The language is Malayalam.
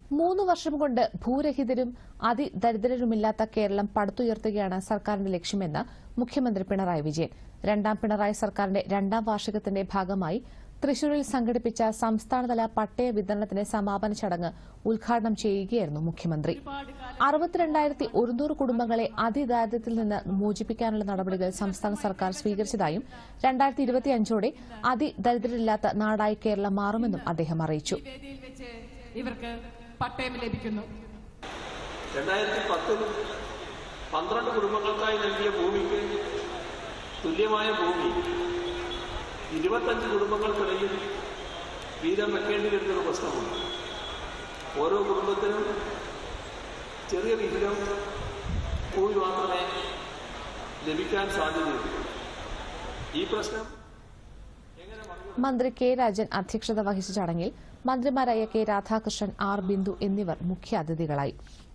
മൂന്ന് വർഷം കൊണ്ട് ഭൂരഹിതരും അതിദരിദ്രരുമില്ലാത്ത കേരളം പടുത്തുയർത്തുകയാണ് സർക്കാരിന്റെ ലക്ഷ്യമെന്ന് മുഖ്യമന്ത്രി പിണറായി വിജയൻ രണ്ടാം പിണറായി സർക്കാരിന്റെ രണ്ടാം വാർഷികത്തിന്റെ ഭാഗമായി തൃശൂരിൽ സംഘടിപ്പിച്ച സംസ്ഥാനതല പട്ടയ വിതരണത്തിന്റെ സമാപന ചടങ്ങ് ഉദ്ഘാടനം ചെയ്യുകയായിരുന്നു മുഖ്യമന്ത്രി അറുപത്തിരണ്ടായിരത്തി ഒരുന്നൂറ് കുടുംബങ്ങളെ അതിദാരിദ്ര്യത്തിൽ നിന്ന് മോചിപ്പിക്കാനുള്ള നടപടികൾ സംസ്ഥാന സർക്കാർ സ്വീകരിച്ചതായും രണ്ടായിരത്തി ഇരുപത്തിയഞ്ചോടെ അതിദരിദ്രരില്ലാത്ത നാടായി കേരളം മാറുമെന്നും അദ്ദേഹം അറിയിച്ചു വേദിയിൽ വെച്ച് ഇവർക്ക് പട്ടയം ലഭിക്കുന്നു രണ്ടായിരത്തി പത്തിൽ പന്ത്രണ്ട് കുടുംബങ്ങൾക്കായി നൽകിയ ഭൂമിക്ക് തുല്യമായ ഭൂമി ഇരുപത്തഞ്ച് കുടുംബങ്ങൾക്കിടയിൽ വീതം വെക്കേണ്ടി വരുന്നൊരു പ്രശ്നമുണ്ട് ഓരോ കുടുംബത്തിനും ചെറിയ വിഹിതം ഭൂമി മാത്രമേ ലഭിക്കാൻ സാധ്യതയുള്ളൂ ഈ പ്രശ്നം മന്ത്രി കെ രാജൻ അധ്യക്ഷത വഹിച്ച ചടങ്ങിൽ മന്ത്രിമാരായ കെ രാധാകൃഷ്ണൻ ആർ ബിന്ദു എന്നിവർ മുഖ്യാതിഥികളായി